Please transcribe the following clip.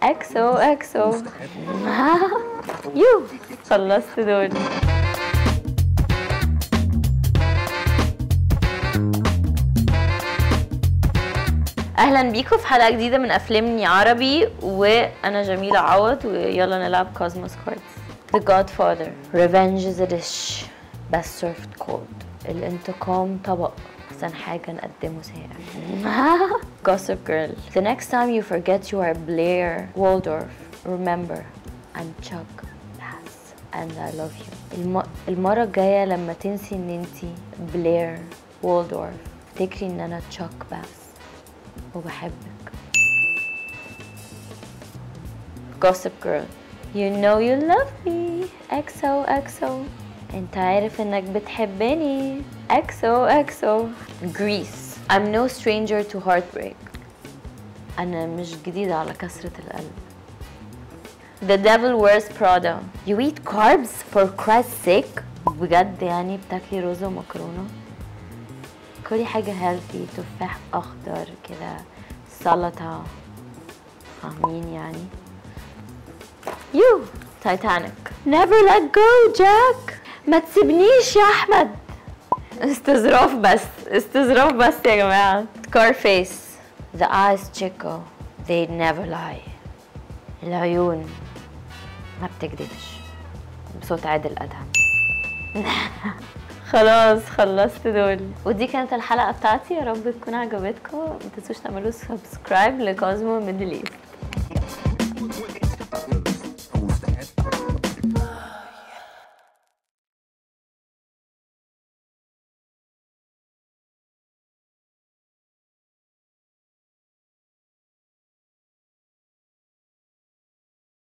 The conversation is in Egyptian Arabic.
اكسو اكسو يو خلصت دول اهلا بيكم في حلقه جديده من افلامني عربي وانا جميله عوض ويلا نلعب كوزموس كاردز The Godfather Revenge is a dish best served cold الانتقام طبق احسن حاجه نقدمه ساقع Gossip Girl The next time you forget you are Blair Waldorf remember I'm Chuck Bass and I love you الم... المره الجايه لما تنسي ان انتي بلير وولدورف افتكري ان انا تشاك باس وبحبك Gossip Girl You know you love me XO XO انت عارف انك بتحبني XO XO Grease I'm no stranger to heartbreak انا مش جديدة على كسرة القلب The devil wears Prada You eat carbs for Christ's sake بجد يعني بتاكلي رز ومكرونة كلي حاجة هيلثي تفاح أخضر كده سلطة فاهمين يعني يو تايتانيك never let go جاك ما تسيبنيش يا أحمد استظراف بس استظراف بس يا جماعة Scarface The eyes Chico they never lie العيون ما بتكذبش بصوت عادل أدهم خلاص خلصت دول ودي كانت الحلقة بتاعتي يا رب تكون عجبتكم ما تنسوش تعملوا سبسكرايب لكوزمو ميدل ايست